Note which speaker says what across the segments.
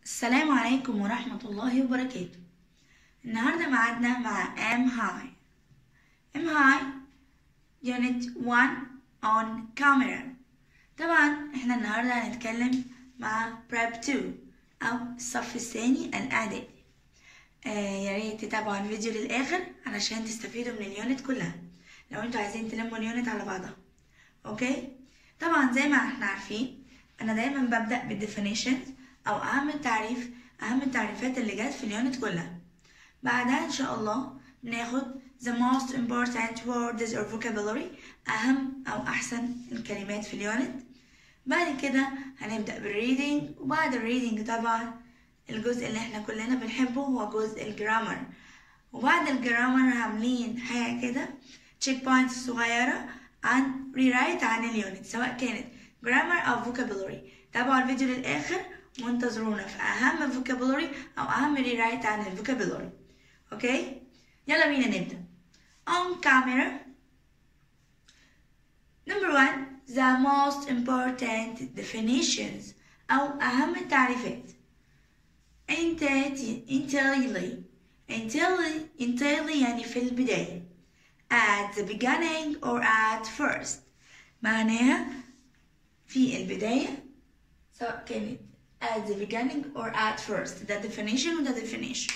Speaker 1: السلام عليكم ورحمة الله وبركاته النهاردة معادنا مع M High M High Unit 1 on Camera طبعا احنا النهاردة هنتكلم مع Prep 2 أو الصف الثاني الإعدادي آه يا ريت تتابعوا الفيديو للآخر علشان تستفيدوا من اليونت كلها لو انتوا عايزين تلموا اليونت على بعضها اوكي طبعا زي ما احنا عارفين انا دايما ببدأ بالديفينيشنز او اهم التعريف اهم التعريفات اللي جت في اليونت كلها بعدها ان شاء الله بناخد the most important words or vocabulary اهم او احسن الكلمات في اليونت بعد كده هنبدأ بالريدنج وبعد الريدنج طبعا الجزء اللي احنا كلنا بنحبه هو جزء الجرامر وبعد الجرامر عاملين حاجة كده تشيك بوينتس صغيرة عن ريرايت عن اليونت سواء كانت جرامر أو vocabulary تابعوا الفيديو للآخر وانتظرونا في أهم vocabulary أو أهم ريرايت عن الفوكابولوري أوكي يلا بينا نبدأ on camera number one the most important definitions أو أهم التعريفات entirely entirely entirely entirely يعني في البداية at the beginning or at first معناها في البداية سواء كانت at the beginning or at first ده definition وده definition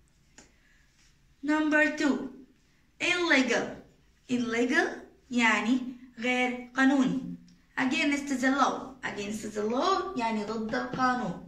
Speaker 1: number two illegal illegal يعني غير قانوني against the law against the law يعني ضد القانون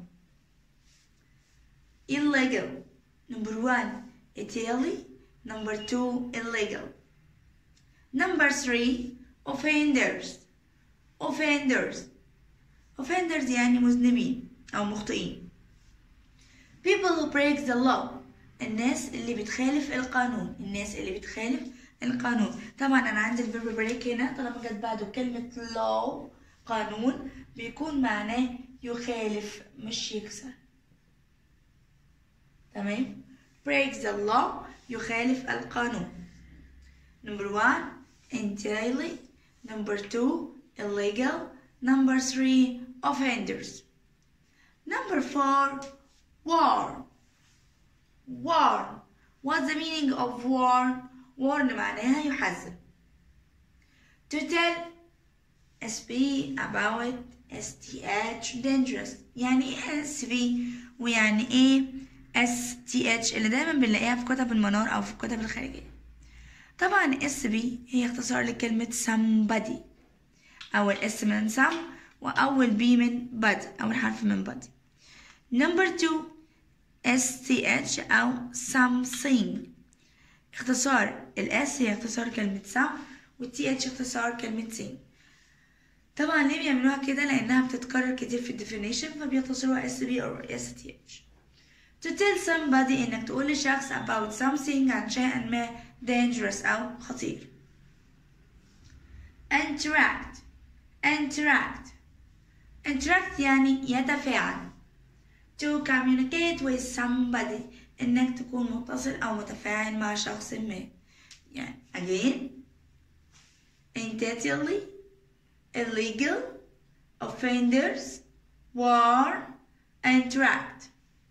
Speaker 1: illegal number one Italy number two illegal number three offenders offenders offenders يعني مذنبين أو مخطئين people who break the law الناس اللي بتخالف القانون الناس اللي بتخالف القانون طبعا أنا عندي الفيرب بريك هنا طالما جت بعده كلمة law قانون بيكون معناه يخالف مش يكسر تمام break the law يخالف القانون number one entirely number two illegal number three offenders number four war war what's the meaning of war warn معناها يحذر to tell SB about STH dangerous يعني ايه SB ويعني ايه STH اللي دايما بنلاقيها في كتب المنار او في الكتب الخارجية طبعا SB هي اختصار لكلمة somebody أول اس من some وأول بي من body أول حرف من body number two STH أو something اختصار الاس هي اختصار كلمة some والتي اتش اختصار كلمة thing طبعا ليه بيعملوها كده لأنها بتتكرر كتير في الديفينيشن فبيختصروها اس بي أو اس تي اتش to tell somebody إنك تقول لشخص about something عن شيء ما dangerous أو خطير interact interact interact يعني يتفاعل to communicate with somebody إنك تكون متصل أو متفاعل مع شخص ما يعني again intentionally illegal offenders war interact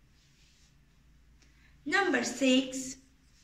Speaker 1: number six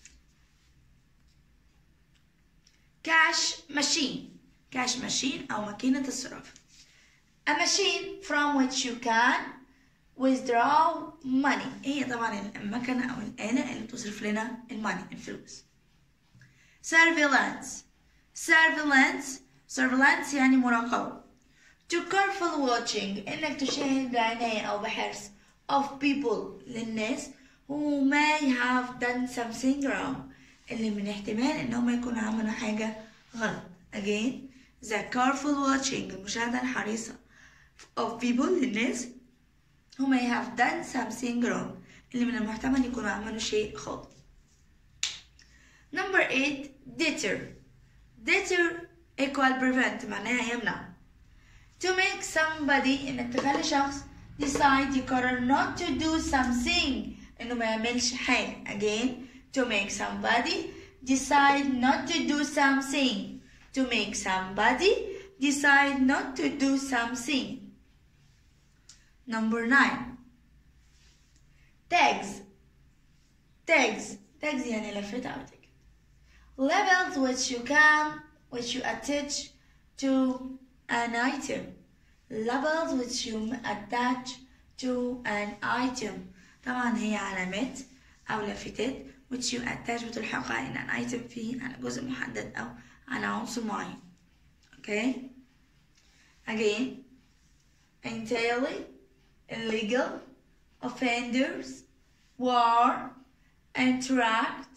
Speaker 1: cash machine cash machine أو ماكينة الصرافة a machine from which you can withdraw money هي طبعا المكنة أو الآلة اللي بتصرف لنا الماني الفلوس surveillance surveillance surveillance يعني مراقبة to careful watching إنك تشاهد بعناية أو بحرص of people للناس who may have done something wrong اللي من احتمال إنهم يكونوا عملوا حاجة غلط again the careful watching المشاهدة الحريصة of people للناس who may have done something wrong اللي من المحتمل يكونوا عملوا شيء خاطئ number 8 deter deter equal prevent معناها يمنع to make somebody انك تخلي شخص decide يقرر not to do something انه ما يعملش حاجة again to make somebody decide not to do something to make somebody decide not to do something number 9 tags tags tags يعني لفت أو ticket labels which you can which you attach to an item labels which you attach to an item طبعا هي علامات أو لافتات which you attach بتلحقها in an item في على جزء محدد أو على عنصر معين okay again entirely illegal offenders war interact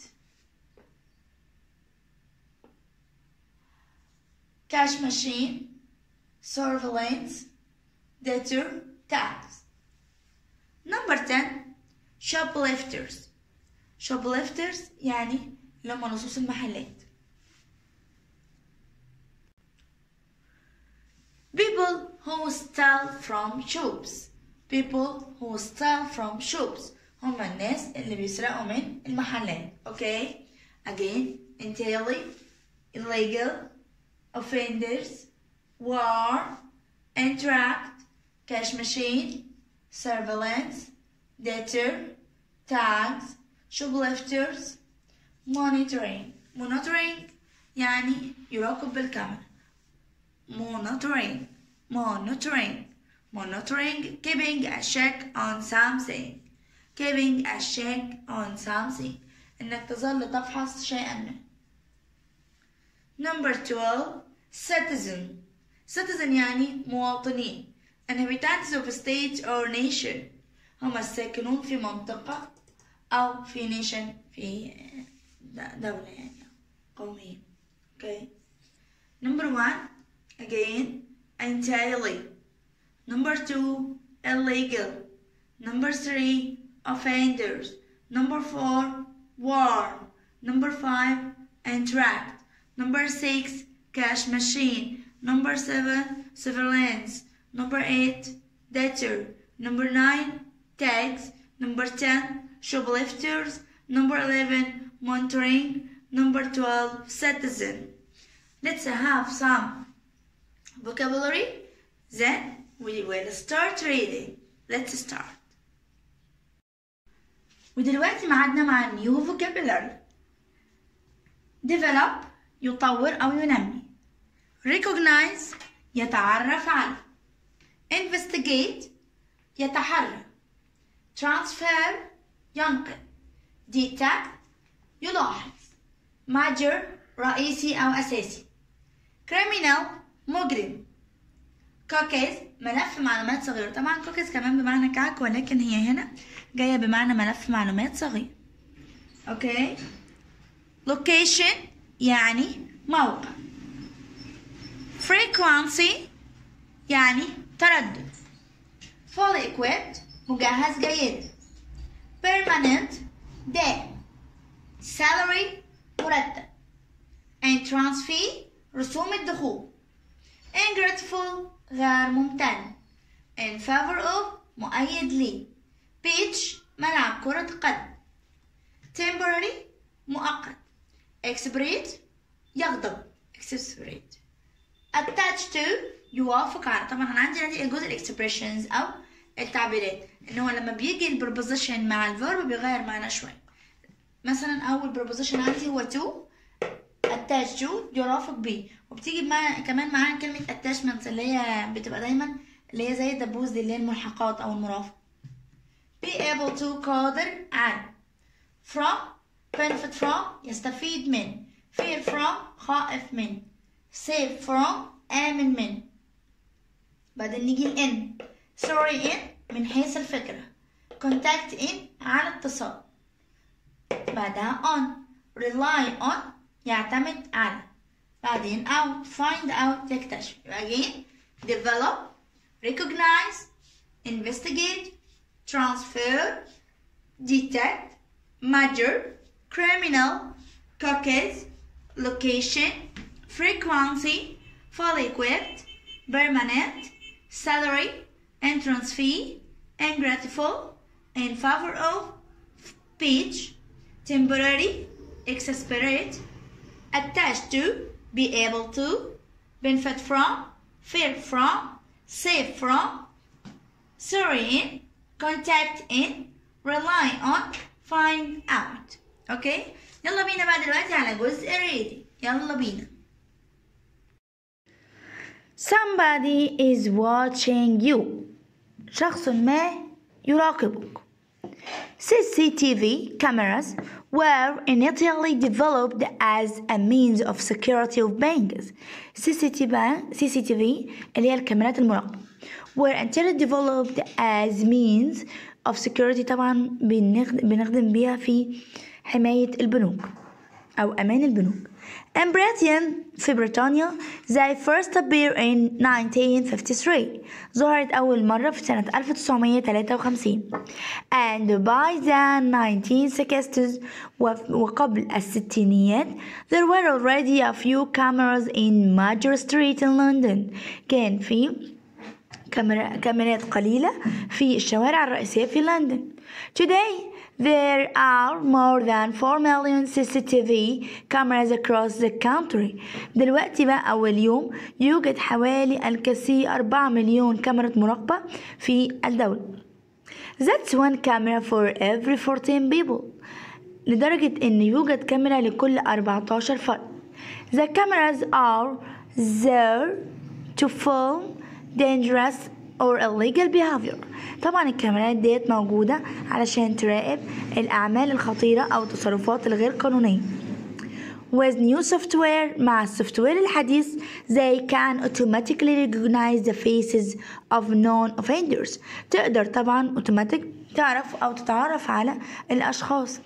Speaker 1: cash machine surveillance deter tax number 10 shoplifters shoplifters يعني اللي هم لصوص المحلات people who steal from shops people who steal from shops هم الناس اللي بيسرقوا من المحلات okay again entirely illegal offenders war interact cash machine surveillance deter tags shoplifters monitoring monitoring يعني يراقب بالكاميرا monitoring monitoring monitoring keeping a check on something keeping a check on something انك تظل تفحص شيئا ما number 12 citizen citizen يعني مواطنين inhabitants of a state or nation هم الساكنون في منطقة أو في nation في دولة يعني قومية okay number one again entirely number two illegal number three offenders number four war number five interact number six cash machine number seven surveillance number eight deter number nine tags number 10 shoplifters number 11 monitoring number 12 citizen let's have some vocabulary then we will start reading let's start ودلوقتي معادنا مع new vocabulary develop يطور أو ينمي recognize يتعرف على investigate يتحرى transfer ينقل detect يلاحظ major رئيسي أو أساسي criminal مجرم cookies ملف معلومات صغيرة طبعا cookies كمان بمعنى كعك ولكن هي هنا جاية بمعنى ملف معلومات صغير اوكي location يعني موقع frequency يعني تردد fully equipped مجهز جيدا permanent دائم salary مرتب entrance fee رسوم الدخول ingrateful غير ممتن in favor of مؤيد لي pitch ملعب كرة قدم temporary مؤقت exasperate يغضب exasperate attached to يوافق على طبعا انا عندي عندي الجزء الاكسبريشنز او التعبيرات ان هو لما بيجي البروبوزيشن مع الفيرب بيغير معناه شويه مثلا اول بروبوزيشن عندي هو to attach to يرافق بيه وبتيجي مع كمان معاها كلمه attachments اللي هي بتبقى دايما اللي هي زي الدبوس دي اللي هي الملحقات او المرافق be able to قادر على from benefit from يستفيد من fear from خائف من save from آمن من بعدين نيجي ال in sorry in من حيث الفكرة contact in على اتصال بعدها on rely on يعتمد على بعدين out find out يكتشف again develop recognize investigate transfer detect measure criminal cookies location frequency fully equipped permanent salary entrance fee ingrateful in favor of speech temporary exasperate attached to be able to benefit from fear from save from sorry in contact in rely on find out اوكي يلا بينا بقى دلوقتي على جزء reading يلا بينا Somebody is watching you شخص ما يراقبك CCTV cameras were initially developed as a means of security of banks. CCTV, CCTV اللي هي الكاميرات المراقبة were initially developed as means of security طبعا بنخدم, بنخدم بيها في حماية البنوك أو أمان البنوك. In Britain في بريطانيا they first appear in 1953 ظهرت أول مرة في سنة 1953 and by the 1960s وقبل الستينيات there were already a few cameras in major streets in London كان في كاميرا كاميرات قليلة في الشوارع الرئيسية في لندن Today There are more than 4 million CCTV cameras across the country. دلوقتي بقى أول يوم يوجد حوالي الكثير 4 مليون كاميرا مراقبة في الدولة. That's one camera for every 14 people. لدرجة إن يوجد كاميرا لكل 14 فرد. The cameras are there to film dangerous or illegal behavior طبعا الكاميرات ديت موجودة علشان تراقب الأعمال الخطيرة أو التصرفات الغير قانونية With new software مع السوفت وير الحديث they can automatically recognize the faces of known offenders تقدر طبعا اوتوماتيك تعرف أو تتعرف على الأشخاص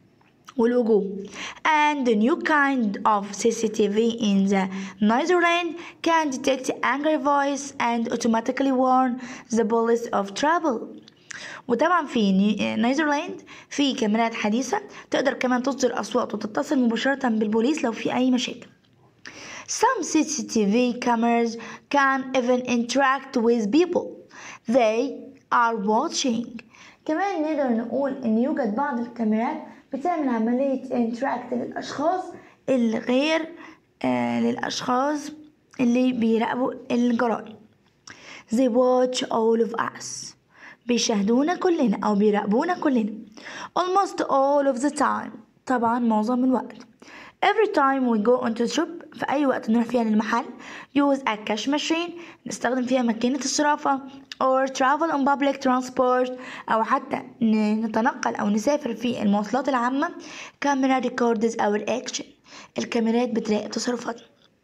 Speaker 1: والوجوه and the new kind of CCTV in the Netherlands can detect angry voice and automatically warn the police of trouble وطبعا في نيذرلاند في كاميرات حديثة تقدر كمان تصدر أصوات وتتصل مباشرة بالبوليس لو في أي مشاكل Some CCTV cameras can even interact with people they are watching كمان نقدر نقول إن يوجد بعض الكاميرات بتعمل عملية interact للأشخاص الغير آه للأشخاص اللي بيراقبوا الجرائم they watch all of us بيشاهدونا كلنا أو بيراقبونا كلنا almost all of the time طبعا معظم الوقت every time we go into the shop في أي وقت نروح فيها للمحل use a cash machine نستخدم فيها ماكينة الصرافة or travel on public transport أو حتى نتنقل أو نسافر في المواصلات العامة camera records our action الكاميرات بتراقب تصرفاتنا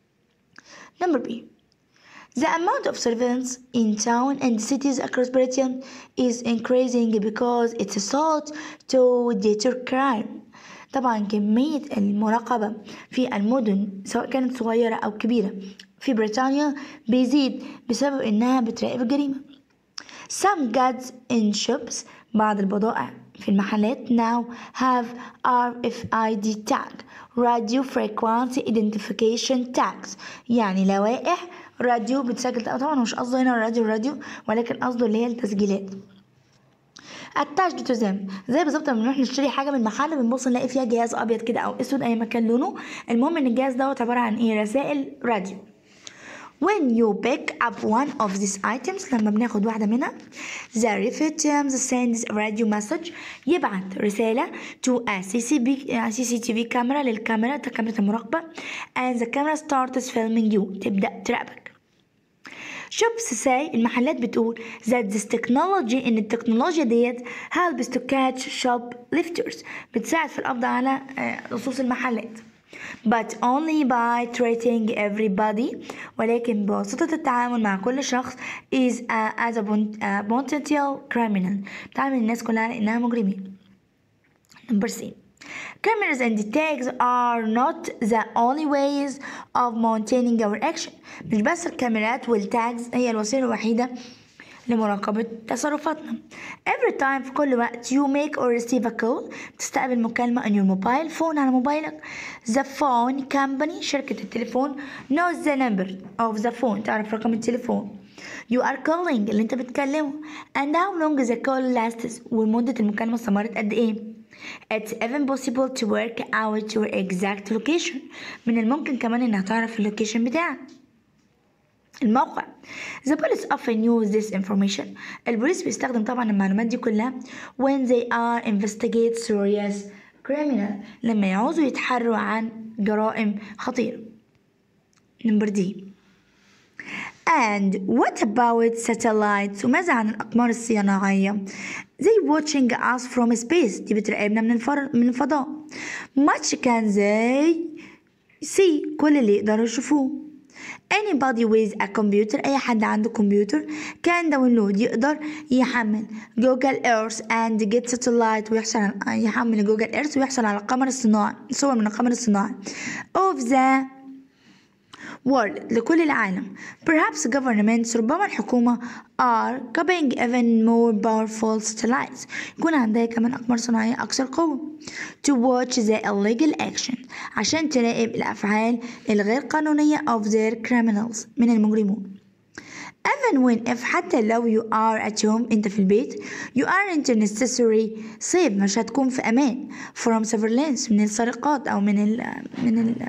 Speaker 1: number B The amount of surveillance in town and cities across Britain is increasing because it's sought to deter crime. طبعا كمية المراقبة في المدن سواء كانت صغيرة أو كبيرة في بريطانيا بيزيد بسبب إنها بتراقب الجريمة. Some goods in shops بعض البضائع في المحلات now have RFID tag Radio Frequency Identification Tags يعني لوائح راديو بتسجل طبعا مش قصده هنا الراديو الراديو ولكن قصده اللي هي التسجيلات attached to them زي بالظبط لما بنروح نشتري حاجه من محل بنبص نلاقي فيها جهاز ابيض كده او اسود اي مكان لونه المهم ان الجهاز دوت عباره عن ايه رسائل راديو When you pick up one of these items لما بناخد واحدة منها the recipient sends a radio message يبعت رسالة to a CCTV, a CCTV camera للكاميرا كاميرا المراقبة and the camera starts filming you تبدأ تراقبك shops say المحلات بتقول that this technology إن التكنولوجيا ديت helps to catch shoplifters بتساعد في القبض على لصوص المحلات but only by treating everybody ولكن بواسطة التعامل مع كل شخص is a, as a potential criminal بتعامل الناس كلها على إنها مجرمين number C Cameras and tags are not the only ways of maintaining our action مش بس الكاميرات والتاجز هي الوسيلة الوحيدة لمراقبة تصرفاتنا every time في كل وقت you make or receive a call تستقبل مكالمة on your mobile phone على موبايلك the phone company شركة التليفون knows the number of the phone تعرف رقم التليفون you are calling اللي انت بتكلمه and how long the call lasts ومدة المكالمة استمرت قد ايه It's even possible to work out your exact location من الممكن كمان انها تعرف اللوكيشن بتاعك الموقع The police often use this information البوليس بيستخدم طبعا المعلومات دي كلها when they are investigate serious criminal لما يعوزوا يتحروا عن جرائم خطيرة نمبر دي And what about satellites وماذا عن الأقمار الصناعية They watching us from space دي بتراقبنا من الفر... من الفضاء Much can they see كل اللي يقدروا يشوفوه Anybody with a computer أي حد عنده كمبيوتر can download يقدر يحمل جوجل ايرث and get satellite ويحصل على يحمل جوجل ايرث ويحصل على القمر الصناعي صور من القمر الصناعي of the world لكل العالم perhaps governments ربما الحكومة are copying even more powerful satellites يكون عندها كمان أقمار صناعية أكثر قوة to watch the illegal action عشان تراقب الأفعال الغير قانونية of their criminals من المجرمون even when if حتى لو you are at home انت في البيت you aren't necessary safe مش هتكون في امان from surveillance من السرقات او من ال من ال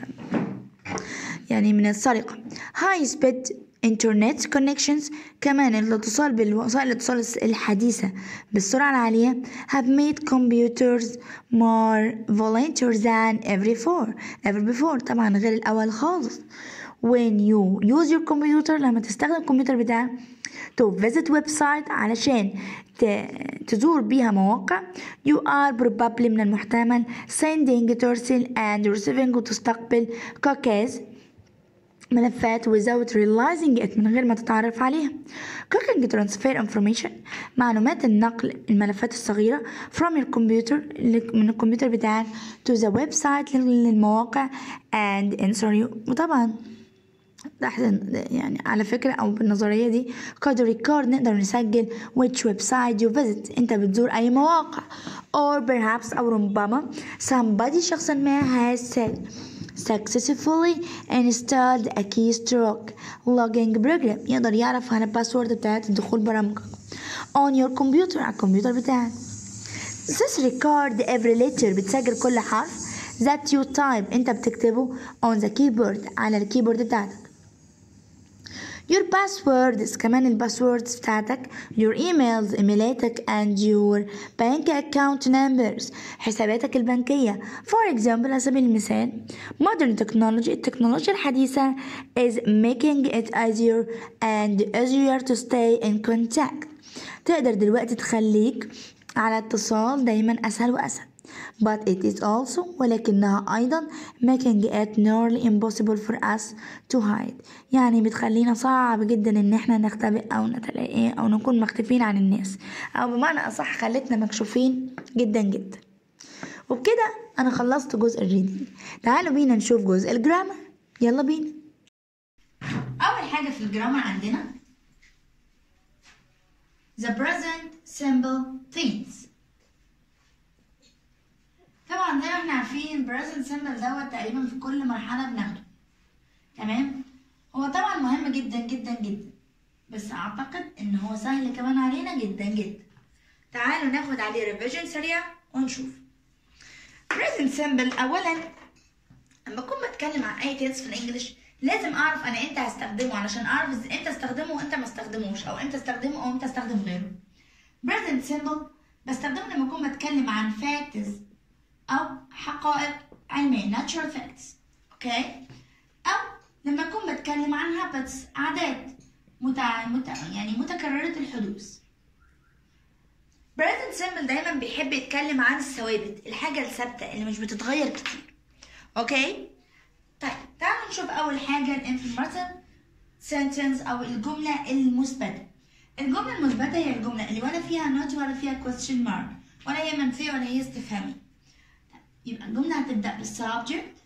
Speaker 1: يعني من السرقة high speed internet connections كمان الاتصال بالوسائل الاتصال الحديثة بالسرعة العالية have made computers more volatile than ever before ever before طبعا غير الأول خالص when you use your computer لما تستخدم الكمبيوتر بتاعك to visit website علشان تزور بيها مواقع you are probably من المحتمل sending ترسل and receiving وتستقبل cookies ملفات without realizing it من غير ما تتعرف عليها cooking transfer information معلومات النقل الملفات الصغيرة from your computer من الكمبيوتر بتاعك to the website للمواقع and answer you وطبعا تحت يعني على فكرة أو بالنظرية دي قد ريكورد نقدر نسجل which website you visit أنت بتزور أي مواقع or perhaps أو ربما somebody شخصا ما has said successfully installed a keystroke logging program يقدر يعرف عن الباسورد بتاعت الدخول برامجك on your computer على الكمبيوتر بتاعك this record every letter بتسجل كل حرف that you type انت بتكتبه on the keyboard على الكيبورد بتاعتك your passwords كمان الباسوردز بتاعتك your emails ايميلاتك and your bank account numbers حساباتك البنكية for example على سبيل المثال modern technology التكنولوجيا الحديثة is making it easier and easier to stay in contact تقدر دلوقتي تخليك على اتصال دايما أسهل وأسهل but it is also ولكنها أيضا making it nearly impossible for us to hide يعني بتخلينا صعب جدا إن احنا نختبئ أو نتلاقي أو نكون مختفين عن الناس أو بمعنى أصح خلتنا مكشوفين جدا جدا وبكده أنا خلصت جزء الريدنج تعالوا بينا نشوف جزء الجرامر يلا بينا أول حاجة في الجرامر عندنا the present simple tense طبعا زي ما احنا عارفين present simple دوت تقريبا في كل مرحلة بناخده تمام هو طبعا مهم جدا جدا جدا بس اعتقد ان هو سهل كمان علينا جدا جدا تعالوا ناخد عليه ريفيجن سريع ونشوف present simple اولا لما اكون بتكلم عن اي تنس في الانجليش لازم اعرف انا امتى هستخدمه علشان اعرف امتى استخدمه وامتى ما استخدموش او امتى استخدمه او امتى استخدم غيره present simple بستخدمه لما اكون بتكلم عن facts او حقائق علمية natural facts اوكي او لما اكون بتكلم عن habits عادات متع... متع... يعني متكررة الحدوث present simple دايما بيحب يتكلم عن الثوابت الحاجة الثابتة اللي مش بتتغير كتير اوكي طيب تعالوا نشوف اول حاجة الانفيرماتيف sentence او الجملة المثبتة الجملة المثبتة هي الجملة اللي ولا فيها not ولا فيها question mark ولا هي منفية ولا هي استفهامية يبقى الجملة هتبدأ بالسبجect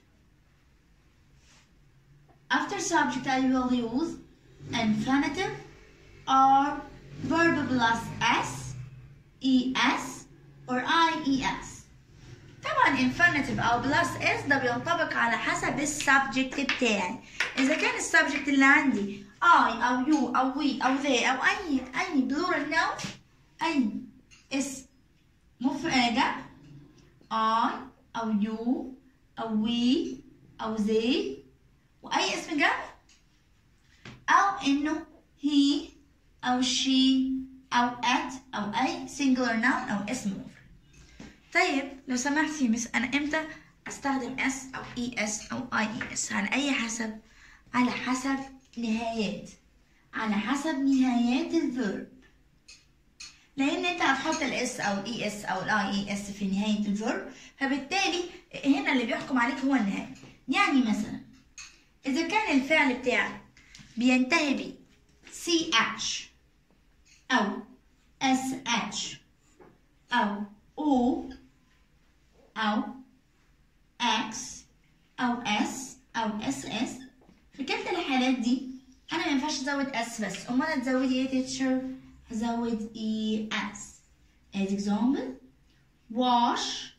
Speaker 1: after subject I will use infinitive or verb plus s es or ies طبعا infinitive او plus s ده بينطبق على حسب السبجكت بتاعي اذا كان السبجكت اللي عندي I او you او we او they او اي اي plural noun اي اسم مفردة I او you او we او they واي اسم جمع او إنه he أو she أو at أو أي singular noun أو اسم مفرد طيب لو سمحتي مس أنا إمتى أستخدم s أو es أو ies على أي حسب على حسب نهايات على حسب نهايات الفيرب لان انت هتحط الاس او الاي اس او الاي اي اس في نهايه الفيرب فبالتالي هنا اللي بيحكم عليك هو النهايه يعني مثلا اذا كان الفعل بتاعك بينتهي ب سي اتش او اس اتش او او او اكس او اس او اس اس في كلتا الحالات دي انا ما ينفعش ازود اس بس امال تزودي ايه تيتشر هزود اي اس as example wash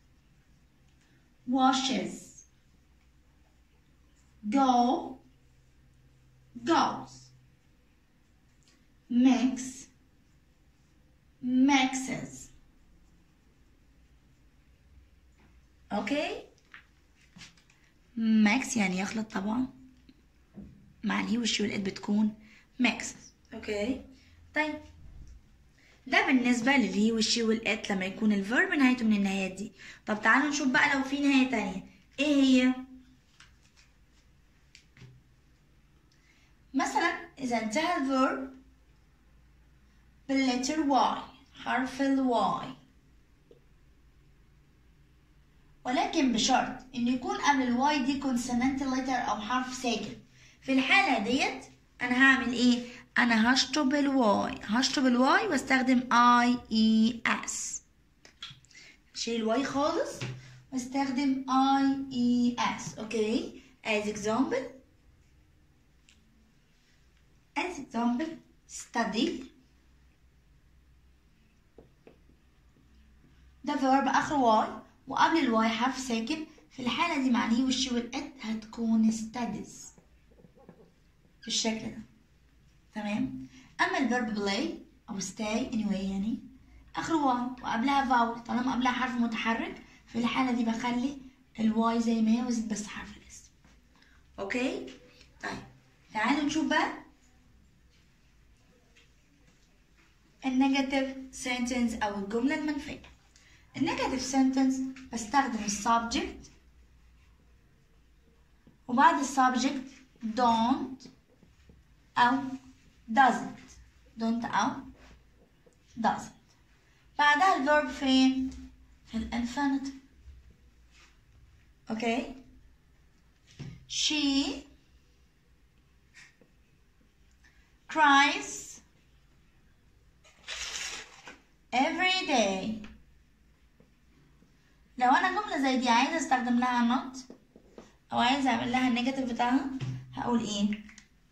Speaker 1: washes go goes mix mixes اوكي mix يعني يخلط طبعا مع الهي والشي والإد بتكون mixes اوكي طيب ده بالنسبة للهي والشي والإت لما يكون الفيرب نهايته من النهايات دي طب تعالوا نشوف بقى لو في نهاية تانية ايه هي مثلا إذا انتهى الفيرب باللتر واي حرف الواي ولكن بشرط إن يكون قبل الواي دي consonant letter أو حرف ساكن في الحالة ديت أنا هعمل إيه؟ أنا هشطب الواي هشطب الواي واستخدم اي اي اس شيل الواي خالص واستخدم اي اي اس اوكي as example as example study ده verb اخر واي وقبل الواي حرف ساكن في الحالة دي معنيه والشي والات هتكون studies بالشكل ده تمام اما الفيرب بلاي او stay anyway يعني اخر واي وقبلها فاول طالما قبلها حرف متحرك في الحالة دي بخلي الواي زي ما هي وازيد بس حرف الاس اوكي طيب تعالوا نشوف بقى النيجاتيف سنتنس او الجملة المنفية النيجاتيف سنتنس بستخدم السبجكت وبعد السبجكت don't أو doesn't don't أو doesn't بعدها الفيرب فين؟ في الانفينيتيف اوكي she cries every day لو انا جمله زي دي عايزه استخدم لها not او عايزه اعمل لها النيجاتيف بتاعها هقول ايه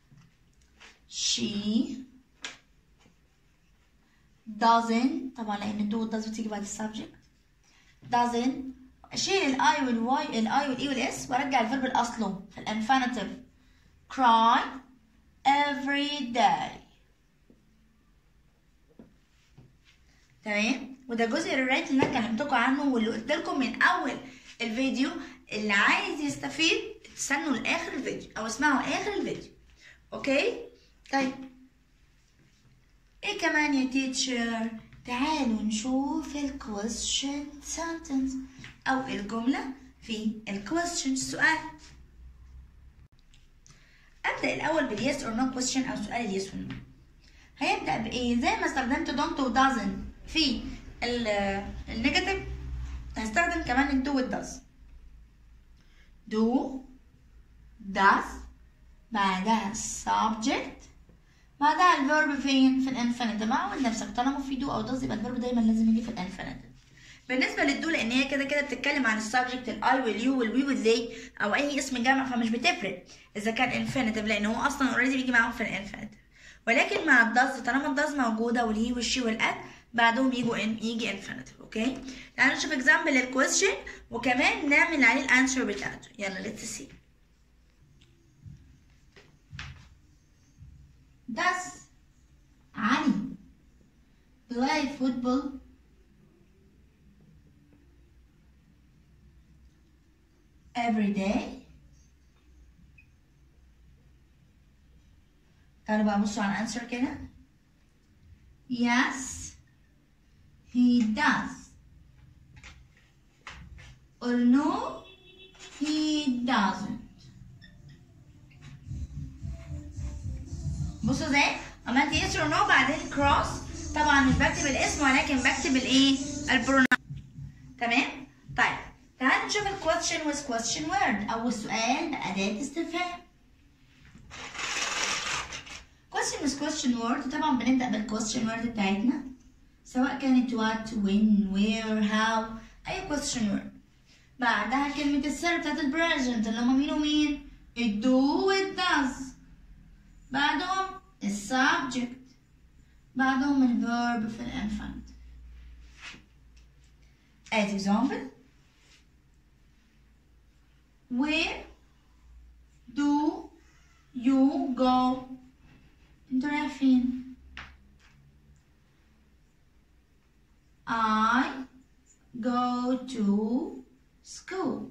Speaker 1: she doesn't طبعا لان do does بتيجي بعد السبجكت doesn't اشيل الاي والواي الاي والاي والاس وارجع الفيرب لاصله في الانفينيتيف cry every day تمام وده جزء الرايت اللي انا كلمتكم عنه واللي قلت لكم من اول الفيديو اللي عايز يستفيد استنوا لاخر الفيديو او اسمعوا اخر الفيديو اوكي طيب ايه كمان يا تيتشر تعالوا نشوف الكويستشن sentence او الجملة في الكويستشن السؤال ابدا الاول باليس اور نو كويستشن او سؤال اليس or no هيبدا بايه زي ما استخدمت don't و doesn't في النيجاتيف هستخدم كمان الدو والداز do does بعدها subject بعدها الفيرب فين في الانفينيتيف عود نفسك طالما في دو او does يبقى الفيرب دايما لازم يجي في الانفينيتيف بالنسبه للدو لان هي كده كده بتتكلم عن السبجكت الاي واليو والوي والذي او اي اسم جمع فمش بتفرق اذا كان انفينيتيف لان هو اصلا اوريدي بيجي معاهم في الانفينيتيف ولكن مع الداز طالما الداز موجوده والهي والشي والات بعدهم يجوا ان يجي انفينيتيف اوكي تعالوا نشوف اكزامبل للكويستشن وكمان نعمل عليه الانسر بتاعته يلا ليتس سي Does علي play football every day تعالوا بقى بصوا على الانسر كده yes he does or no he doesn't بصوا ازاي عملت yes or no بعدين cross طبعا مش بكتب الاسم ولكن بكتب الايه البروناون تمام طيب تعالوا نشوف ال question with question word أول سؤال بأداة استفهام question with question word طبعا بنبدأ بال question word بتاعتنا سواء كانت what when where how أي question word بعدها كلمة السر بتاعت ال present اللي هما مين ومين it do it does بعدهم ال subject بعدهم ال verb في ال infant as example where do you go انتوا رايحين I go to school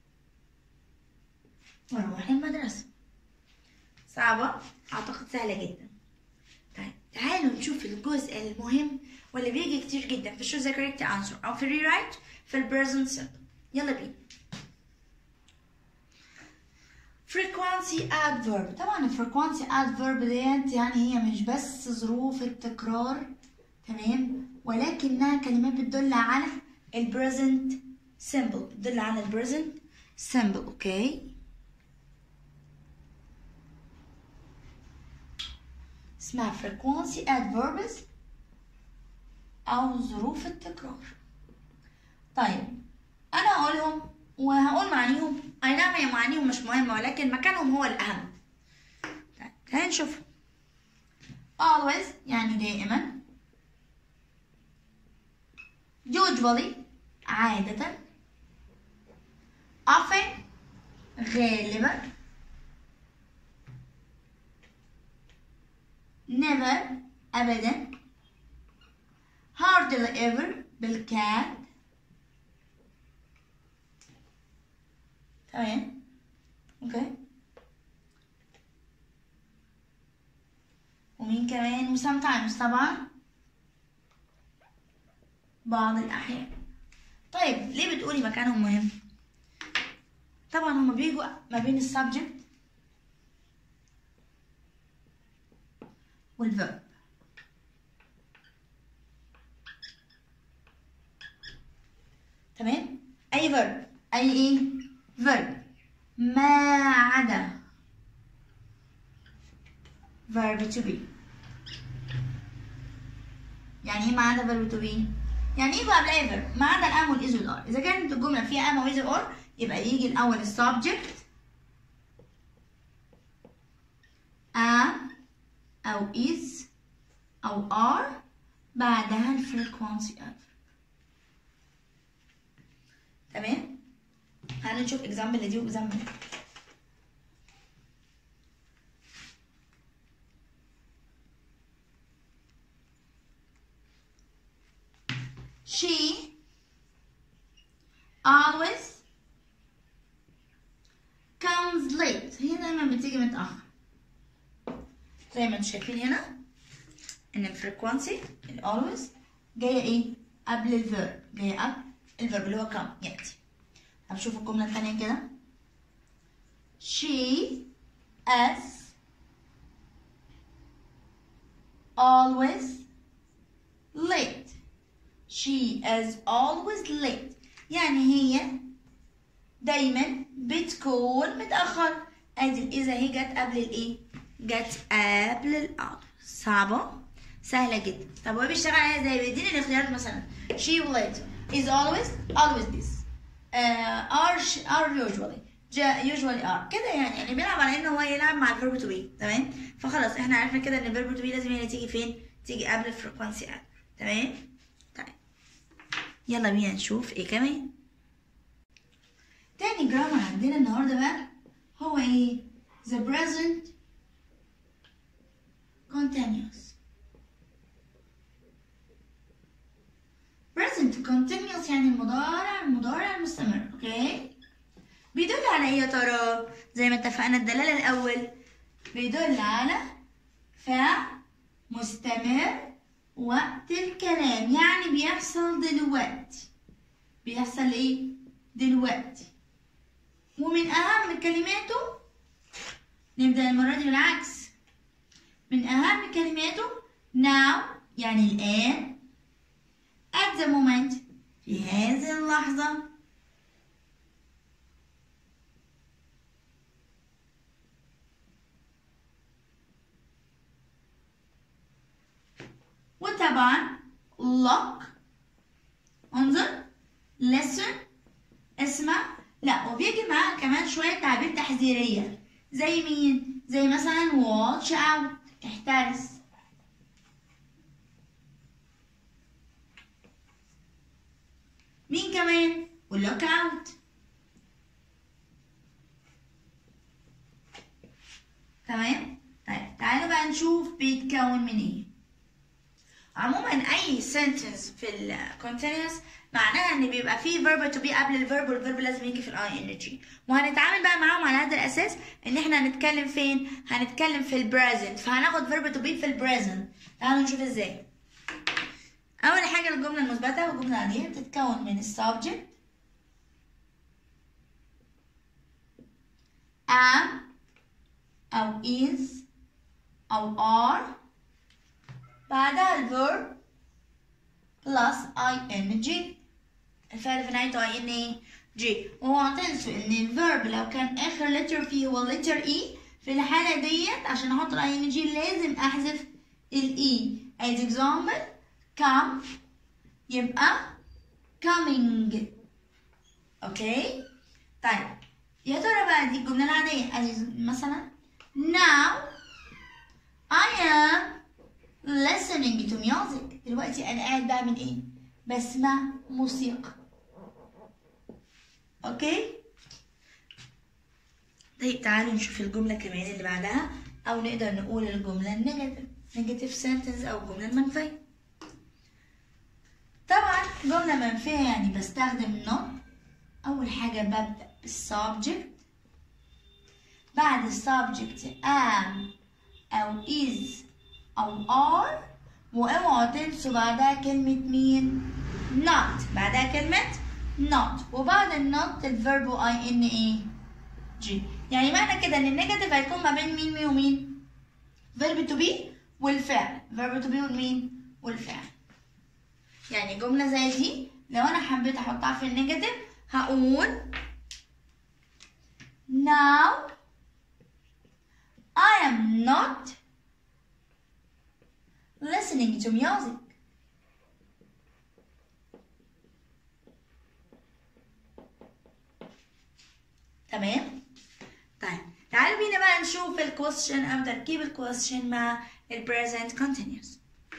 Speaker 1: واروح المدرسة صعبة أعتقد سهلة جدا طيب تعالوا نشوف الجزء المهم واللي بيجي كتير جدا في choose the correct answer أو في rewrite في ال present simple يلا بينا frequency adverb طبعا ال frequency adverb ديت يعني هي مش بس ظروف التكرار تمام ولكنها كلمات بتدل على ال present simple بتدل على ال present simple اوكي اسمها frequency adverbs أو ظروف التكرار طيب أنا هقولهم وهقول معانيهم أي نعم هي معانيهم مش مهمة ولكن مكانهم هو الأهم طيب تعالى نشوف always يعني دائما usually عادة often غالبا never أبدا hardly ever بالكاد تمام اوكي ومين كمان و sometimes طبعا بعض الأحيان طيب ليه بتقولي مكانهم مهم طبعا هما بيجوا ما بين السبجكت والفيرب تمام اي فيرب اي ايه فيرب ما عدا verb to be يعني ايه ما عدا verb to be يعني ايه بقى قبل verb ما عدا الام والاز والار اذا كانت الجمله فيها ام واز اور يبقى يجي الاول السبجكت am او is او are بعدها الفريكوانسي adverb تمام تعالى نشوف example دي واكزامبل دي she always comes late هي دايما بتيجي متأخر زي ما انتم شايفين هنا ان الفريكوانسي always جايه ايه قبل الفيرب جايه قبل الفيرب اللي هو come ياتي طب شوفوا الجمله الثانيه كده she is always late she is always late يعني هي دايما بتكون متأخر ادي الإذا هي جت قبل الايه جت قبل الأمر صعبة سهلة جدا طب هو بيشتغل عليها ازاي بيديني الاختيارات مثلا she will late is always always this uh, are are usually usually are كده يعني يعني بيلعب على ان هو يلعب مع الفيرب تو بي تمام فخلاص احنا عرفنا كده ان الفيرب تو بي لازم هي تيجي فين تيجي قبل الفريكوانسي تمام طيب يلا بينا نشوف ايه كمان تاني جرامر عندنا النهارده بقى هو ايه the present continuous present continuous يعني المضارع المضارع المستمر اوكي بيدل على ايه يا ترى زي ما اتفقنا الدلاله الاول بيدل على فعل مستمر وقت الكلام يعني بيحصل دلوقتي بيحصل ايه دلوقتي ومن اهم كلماته نبدأ المرة دي بالعكس من اهم كلماته now يعني الآن at the moment في هذه اللحظة وطبعا look انظر listen اسمع لا وبيجي معاها كمان شوية تعابير تحذيرية زي مين؟ زي مثلا watch out احترس مين كمان؟ look out تمام؟ طيب تعالوا بقى نشوف بيتكون من ايه عموما اي sentence في ال continuous معناها ان بيبقى فيه verb to be قبل الفيرب والفيرب لازم يجي في الاي ان جي وهنتعامل بقى معاهم على هذا الاساس ان احنا هنتكلم فين هنتكلم في البريزنت فهناخد verb to be في البريزنت تعالوا نشوف ازاي اول حاجه الجمله المثبته والجمله العاديه بتتكون من السبجكت am او is او are بعدها الفيرب plus ing الفعل في نهايته ing جي وهو تنسوا ان الفيرب لو كان اخر لتر فيه هو لتر اي في الحالة ديت عشان احط الاي ان جي لازم احذف الاي as example come يبقى coming اوكي طيب يا ترى بقى دي الجملة العادية مثلا now I am listening to music دلوقتي انا قاعد بعمل ايه بسمع موسيقى اوكي طيب تعالوا نشوف الجملة كمان اللي بعدها او نقدر نقول الجملة النيجاتيف نيجاتيف سنتنس او الجملة المنفية طبعا جملة منفية يعني بستخدم not اول حاجة ببدأ بالسبجكت بعد السبجكت am او is أو are واوعوا تنسوا بعدها كلمة مين؟ not بعدها كلمة not وبعد النوت الفيرب اي ان ايه؟ جي يعني معنى كده ان النيجاتيف هيكون ما بين مين مين ومين؟ فيرب تو بي والفعل فيرب تو بي والمين؟ والفعل يعني جملة زي دي لو أنا حبيت أحطها في النيجاتيف هقول now I am not listening to music. تمام؟ طيب تعالوا بينا بقى نشوف الكويستشن أو تركيب الكويستشن مع ال present continuous.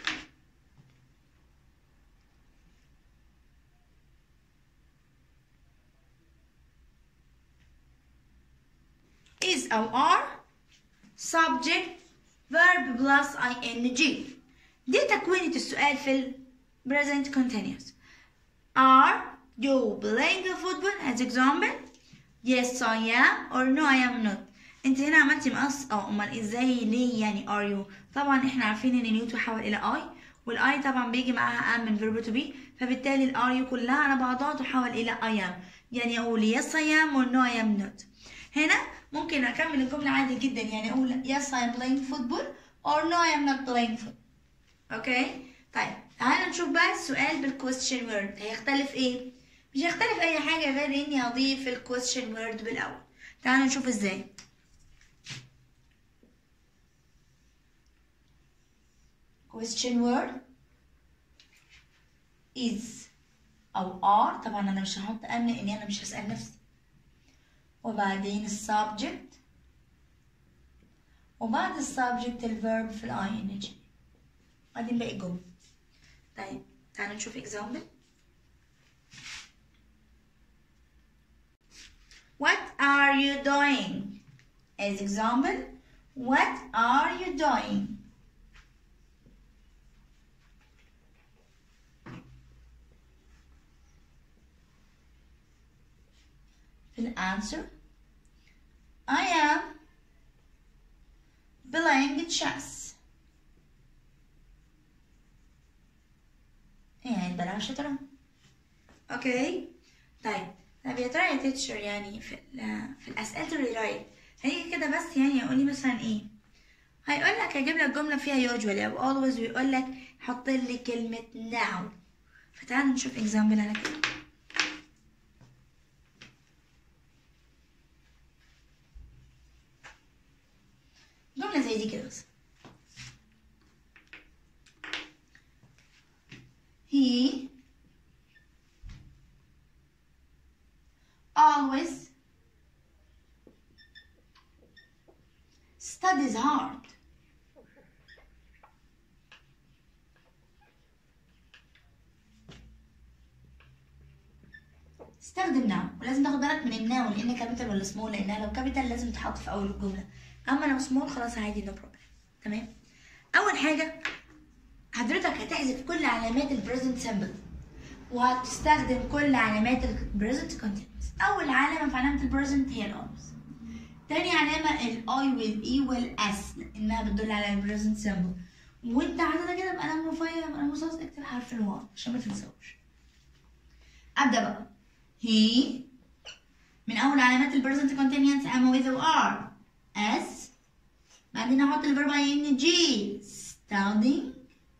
Speaker 1: is أو are subject verb plus ing دي تكوينة السؤال في ال present continuous are you playing football as example yes I am or no I am not انت هنا عملتي مقص اه امال ازاي ليه يعني are you طبعا احنا عارفين ان نيو تحول الى I والاي طبعا بيجي معاها am من verb to be فبالتالي الار يو كلها على بعضها تحول الى I am يعني اقول yes I am or no I am not هنا ممكن اكمل الجمله عادي جدا يعني اقول yes I am playing football or no I am not playing football اوكي طيب تعالوا نشوف بقى السؤال بالكويستشن وورد هيختلف ايه مش هيختلف اي حاجه غير اني هضيف الكويستشن وورد بالاول تعالوا نشوف ازاي question word is او are طبعا انا مش هحط ان لاني انا مش هسال نفسي وبعدين السبجكت وبعد السبجكت الفيرب في الاي ان جي بعدين باقي الجمله طيب تعالوا نشوف example What are you doing? As example, what are you doing? في answer I am playing chess ولا مش يا ترى اوكي طيب طب يا ترى يا تيتشر يعني في ال- في الاسئله الريرايت هيجي كده بس يعني يقول لي مثلا ايه هيقول لك هيجيب لك جمله فيها usually او always ويقول لك حط لي كلمه now فتعال نشوف example على كده جمله زي دي كده بس he always studies hard. استخدم ناو ولازم تاخد بالك من الناو لان كابيتال ولا سمول لانها لو كابيتال لازم تحط في اول الجمله اما لو سمول خلاص عادي نو بروبلم تمام اول حاجه حضرتك هتحذف كل علامات البريزنت سيمبل وهتستخدم كل علامات البريزنت كونتينوس اول علامه في علامه البريزنت هي الاولويز تاني علامه الاي والاي والاس انها بتدل على البريزنت سيمبل وانت حاططها كده بقلم رفيع بقلم رصاص اكتب حرف الواو عشان ما تنساوش ابدا بقى هي من اول علامات البريزنت كونتينوس ام with و ار اس بعدين احط الفيرب ان جي studying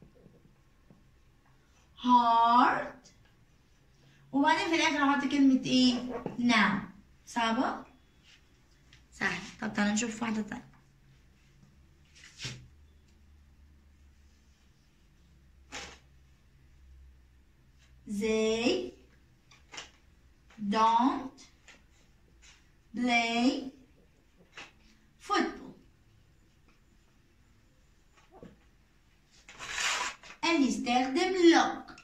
Speaker 1: hard وبعدين في الاخر احط كلمة ايه now صعبة سهل طب تعالى نشوف واحدة تانية they don't play football قال لي استخدم look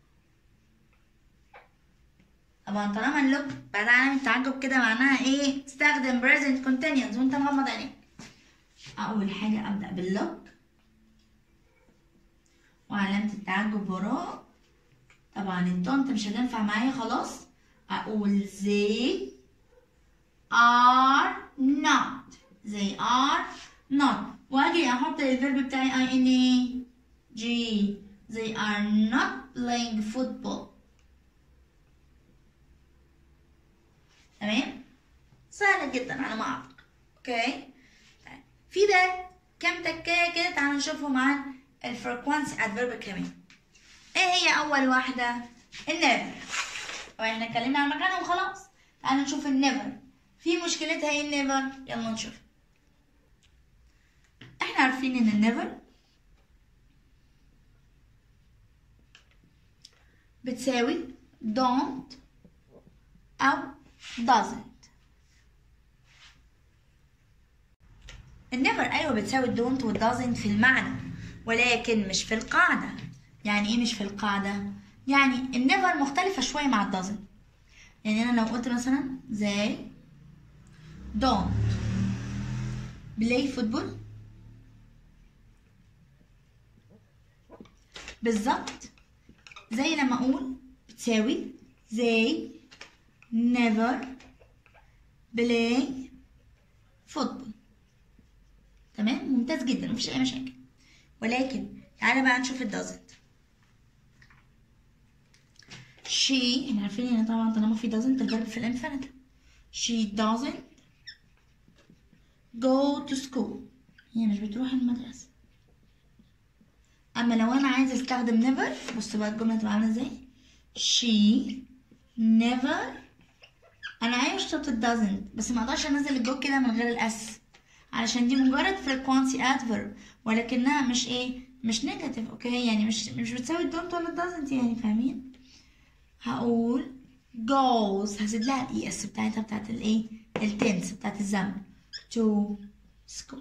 Speaker 1: طبعا طالما اللوك بعد علامة التعجب كده معناها ايه استخدم present continuous وانت مغمض عينيك اول حاجة ابدأ باللوك وعلامة التعجب وراه طبعا الدونت مش هتنفع معايا خلاص اقول they are not they are not واجي احط الفيرب بتاعي اي ان اي جي they are not playing football تمام سهلة جدا على ما اعتقد اوكي طيب. في ده كام تكاية كده تعالوا نشوفهم عن الفريكوانسي ادفيرب كمان ايه هي اول واحدة النيفر طبعا احنا اتكلمنا عن مكانها وخلاص تعالوا نشوف النيفر في مشكلتها ايه النيفر يلا نشوف احنا عارفين ان النيفر بتساوي don't أو doesn't النيفر أيوة بتساوي don't و doesn't في المعنى ولكن مش في القاعدة يعني إيه مش في القاعدة؟ يعني النيفر مختلفة شوية مع ال doesn't يعني أنا لو قلت مثلا زي don't play football بالظبط زي لما اقول بتساوي they never play football تمام ممتاز جدا مفيش اي مشاكل ولكن تعالى بقى نشوف ال doesn't she احنا عارفين ان طبعا طالما في doesn't الفيرب في الانفينيتيف she doesn't go to school هي مش بتروح المدرسة اما لو انا عايزه استخدم never بص بقى الجمله تبقى عامله ازاي she never انا ايوه اشترط doesn't بس ما اقدرش انزل الجو كده من غير الاس علشان دي مجرد frequency adverb ولكنها مش ايه مش نيجاتيف اوكي يعني مش مش بتساوي don't ولا doesn't يعني فاهمين هقول goes هزيد لها الاي اس بتاعتها بتاعت الايه التنس بتاعت الزمن to school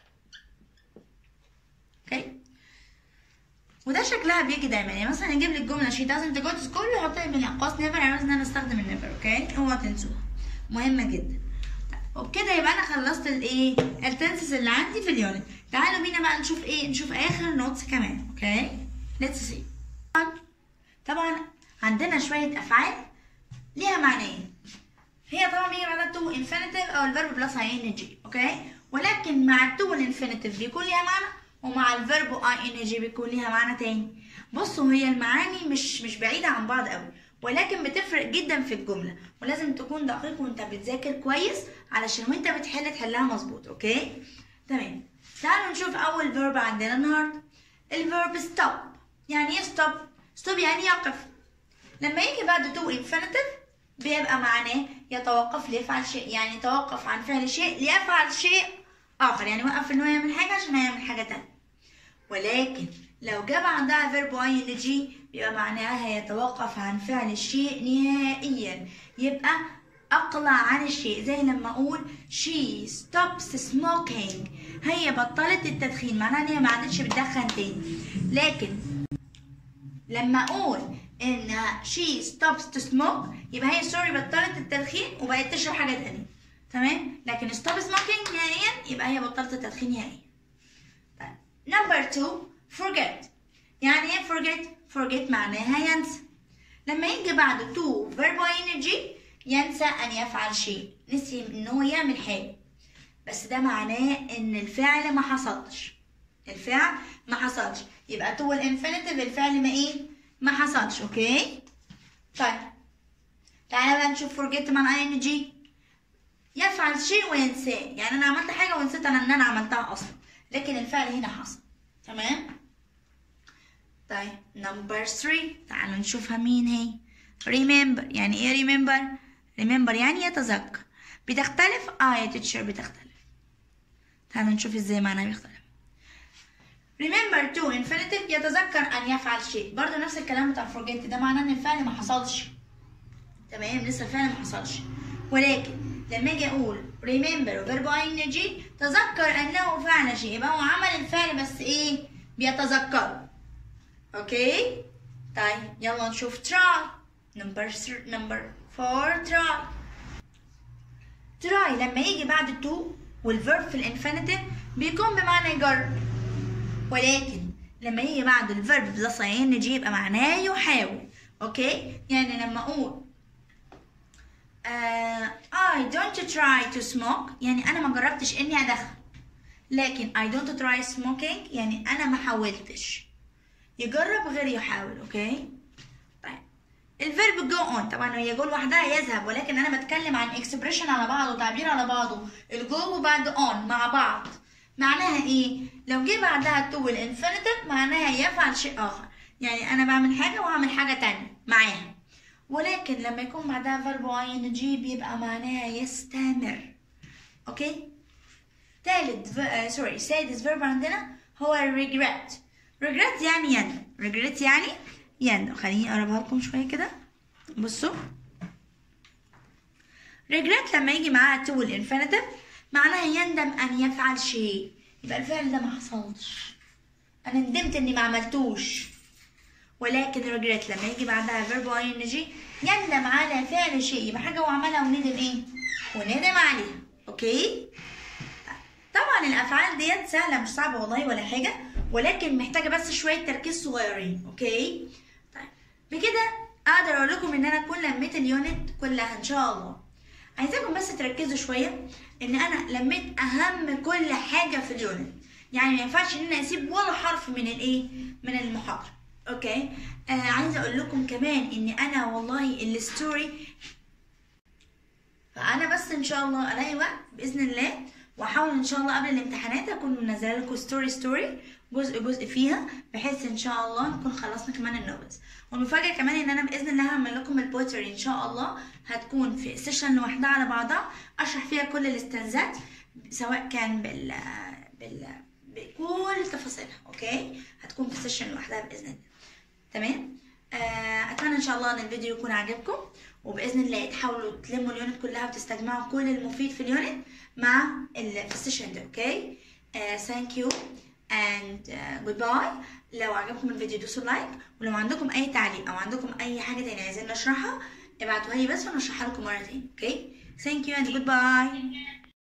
Speaker 1: اوكي وده شكلها بيجي دايما يعني مثلا يجيب لي الجمله she doesn't go to school ويحط لي من اقواس never يعني ان انا استخدم النيفر اوكي اوعوا تنسوها مهمه جدا طيب، وبكده يبقى انا خلصت الايه التنسز اللي عندي في اليونت تعالوا بينا بقى نشوف ايه نشوف اخر نوتس كمان اوكي ليتس سي طبعا عندنا شويه افعال ليها معنيين هي طبعا بيجي بعدها تو انفينيتيف او الفيرب بلس اي ان جي اوكي ولكن مع التو الانفينيتيف بيكون ليها معنى ومع الفيرب اي ان جي بيكون ليها معنى تاني بصوا هي المعاني مش مش بعيدة عن بعض قوي ولكن بتفرق جدا في الجملة ولازم تكون دقيق وانت بتذاكر كويس علشان وانت بتحل تحلها مظبوط اوكي تمام تعالوا نشوف اول فيرب عندنا النهارده الفيرب stop يعني ايه stop stop يعني يقف لما يجي بعد to infinitive بيبقى معناه يتوقف ليفعل شيء يعني يتوقف عن فعل شيء ليفعل شيء آخر يعني وقف إنه يعمل حاجة عشان هيعمل حاجة تانية ولكن لو جاب عندها فيرب ing بيبقى معناها يتوقف عن فعل الشيء نهائيا يبقى أقلع عن الشيء زي لما أقول she stops smoking هي بطلت التدخين معناها إن هي ما عادتش بتدخن تاني لكن لما أقول إنها she stops to smoke يبقى هي سوري بطلت التدخين وبقت تشرب حاجة تانية تمام لكن stop smoking نهائيا يبقى هي بطلت التدخين نهائيا طيب number two forget يعني ايه forget forget معناها ينسى لما يجي بعد to verb ing ينسى ان يفعل شيء نسي ان هو يعمل حاجه بس ده معناه ان الفعل ما حصلش الفعل ما حصلش يبقى to الانفينيتيف الفعل ما ايه ما حصلش اوكي طيب تعالى بقى نشوف forget مع ing يفعل شيء وينساه يعني انا عملت حاجه ونسيت انا ان انا عملتها اصلا لكن الفعل هنا حصل تمام طيب نمبر 3 تعالوا نشوفها مين هي remember يعني ايه remember remember يعني يتذكر بتختلف اه يا تيتشر بتختلف تعالوا نشوف ازاي معناها بيختلف remember to infinitive يتذكر ان يفعل شيء برضه نفس الكلام بتاع forget ده معناه ان الفعل ما حصلش تمام لسه الفعل ما حصلش ولكن لما اجي اقول remember وفيرب ing تذكر انه فعل شيء يبقى هو عمل الفعل بس ايه بيتذكره اوكي طيب يلا نشوف try number three, number four try try لما يجي بعد to والفيرب في الانفينيتيف بيكون بمعنى يجرب ولكن لما يجي بعد الفيرب بلس ing يبقى معناه يحاول اوكي يعني لما اقول uh, I don't try to smoke يعني أنا ما جربتش إني أدخن لكن I don't try smoking يعني أنا ما حاولتش يجرب غير يحاول أوكي طيب الفيرب go on طبعا هي جو لوحدها يذهب ولكن أنا بتكلم عن expression على بعضه تعبير على بعضه الجو وبعد on مع بعض معناها إيه؟ لو جه بعدها to والinfinitive معناها يفعل شيء آخر يعني أنا بعمل حاجة وهعمل حاجة تانية معاها ولكن لما يكون بعدها فيرب ing بيبقى معناها يستمر اوكي تالت آه سوري سادس فيرب عندنا هو regret regret يعني يندم regret يعني يندم خليني اقربها لكم شويه كده بصوا regret لما يجي معاها to الانفينيتيف معناها يندم ان يفعل شيء يبقى الفعل ده ما حصلش انا ندمت اني ما عملتوش ولكن regret لما يجي بعدها verb ing يندم على فعل شيء يبقى حاجة هو عملها وندم ايه؟ وندم عليها اوكي؟ طبعا الافعال ديت سهلة مش صعبة والله ولا حاجة ولكن محتاجة بس شوية تركيز صغيرين اوكي؟ طيب بكده اقدر اقول لكم ان انا اكون لميت اليونت كلها ان شاء الله عايزاكم بس تركزوا شوية ان انا لميت اهم كل حاجة في اليونت يعني ما ينفعش ان انا اسيب ولا حرف من الايه؟ من المحاضرة اوكي آه عايزه اقول لكم كمان ان انا والله الستوري فانا بس ان شاء الله الاقي وقت باذن الله واحاول ان شاء الله قبل الامتحانات اكون منزله لكم ستوري ستوري جزء جزء فيها بحيث ان شاء الله نكون خلصنا كمان النوبلز والمفاجاه كمان ان انا باذن الله هعمل لكم البوتري ان شاء الله هتكون في سيشن لوحدها على بعضها اشرح فيها كل الاستنزات سواء كان بال بال بكل تفاصيلها اوكي هتكون في سيشن لوحدها باذن الله تمام آه اتمنى ان شاء الله ان الفيديو يكون عجبكم وباذن الله تحاولوا تلموا اليونت كلها وتستجمعوا كل المفيد في اليونت مع في السيشن ده اوكي ثانك يو اند جود باي لو عجبكم الفيديو دوسوا لايك ولو عندكم اي تعليق او عندكم اي حاجه تانية عايزين نشرحها ابعتوها لي بس ونشرحها لكم مره تاني اوكي ثانك يو اند جود باي